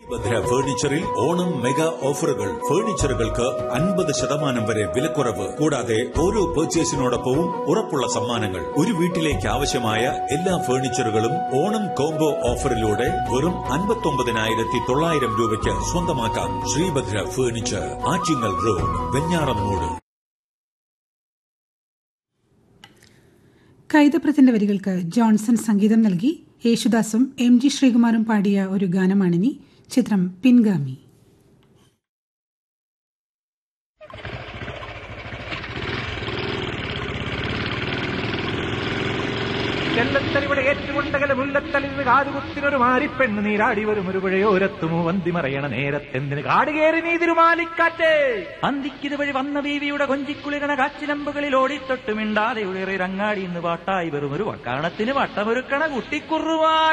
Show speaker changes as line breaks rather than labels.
Bhadra ഫർണിച്ചറിൽ Onam mega ഓഫറുകൾ ഫർണിച്ചറുകൾക്ക് അൻപത് ശതമാനം വരെ വിലക്കുറവ് കൂടാതെ ഓരോ പർച്ചേസിനോടൊപ്പവും ഉറപ്പുള്ള സമ്മാനങ്ങൾ ഒരു വീട്ടിലേക്ക് ആവശ്യമായ എല്ലാ ഫർണിച്ചറുകളും ഓണം കോംബോ ഓഫറിലൂടെ വെറും അൻപത്തൊമ്പതിനായിരത്തി തൊള്ളായിരം രൂപയ്ക്ക് സ്വന്തമാക്കാം ശ്രീഭദ്ര ഫർണിച്ചർ ആറ്റിങ്ങൽ റോഡ് വെഞ്ഞാറമ്മൂട്
കൈതപ്രത്തിന്റെ വരികൾക്ക് ജോൺസൺ സംഗീതം നൽകി യേശുദാസും എം ജി ശ്രീകുമാറും പാടിയ ഒരു ഗാനമാണിനി ചിത്രം പിൻഗാമി
ചെല്ലത്തലിവിടെ ഏറ്റുകൊണ്ടകല മുല്ലത്തലിന്ന് കാതുകുത്തിനൊരു മാരിപ്പെണ്ണ് നീരാടി വരും ഒരു പുഴയോരത്തുമോ വന്തി മറയണ നേരത്തെന്തിന് കാടുകേറി നീ തിരുമാലിക്കാറ്റേ അന്തിക്കിത് വഴി വന്ന ബീവിയുടെ കൊഞ്ചിക്കുളിരണ കാച്ചിലമ്പുകളിൽ ഓടിത്തൊട്ട് മിണ്ടാതെ ഉയറി രങ്ങാടി ഇന്ന് പാട്ടായി വെറും ഒരു വക്കാണത്തിന് വട്ടമൊരുക്കണ കുട്ടിക്കുറുവാ